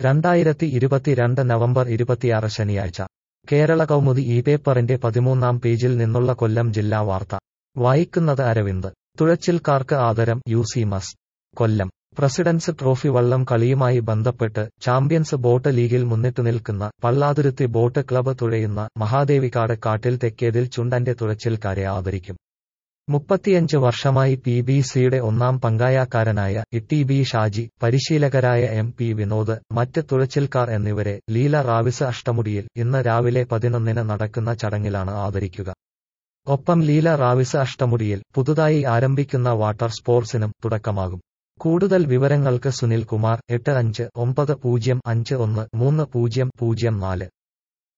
രണ്ടായിരത്തി ഇരുപത്തിരണ്ട് നവംബർ ഇരുപത്തിയാറ് ശനിയാഴ്ച കേരള കൗമുദി ഈ പേപ്പറിന്റെ പതിമൂന്നാം പേജിൽ നിന്നുള്ള കൊല്ലം ജില്ലാ വാർത്ത വായിക്കുന്നത് അരവിന്ദ് തുഴച്ചിൽക്കാർക്ക് ആദരം യു സി മസ് കൊല്ലം പ്രസിഡൻസ് ട്രോഫി വള്ളം കളിയുമായി ബന്ധപ്പെട്ട് ചാമ്പ്യൻസ് ബോട്ട് ലീഗിൽ മുന്നിട്ട് നിൽക്കുന്ന പള്ളാതുരുത്തി ബോട്ട് ക്ലബ്ബ് തുഴയുന്ന മഹാദേവിക്കാട് കാട്ടിൽ തെക്കേതിൽ ചുണ്ടന്റെ തുഴച്ചിൽക്കാരെ ആദരിക്കും മുപ്പത്തിയഞ്ച് വർഷമായി പി ബി സിയുടെ ഒന്നാം പങ്കായക്കാരനായ ഇട്ടി ബി ഷാജി പരിശീലകരായ എം പി വിനോദ് മറ്റ് തുഴച്ചിൽക്കാർ എന്നിവരെ ലീല റാവിസ് അഷ്ടമുടിയിൽ ഇന്ന് രാവിലെ പതിനൊന്നിന് നടക്കുന്ന ചടങ്ങിലാണ് ആദരിക്കുക ഒപ്പം ലീല റാവിസ് അഷ്ടമുടിയിൽ പുതുതായി ആരംഭിക്കുന്ന വാട്ടർ സ്പോർട്സിനും തുടക്കമാകും കൂടുതൽ വിവരങ്ങൾക്ക് സുനിൽ കുമാർ എട്ട് അഞ്ച് ഒമ്പത് പൂജ്യം അഞ്ച് ഒന്ന് മൂന്ന് പൂജ്യം പൂജ്യം നാല്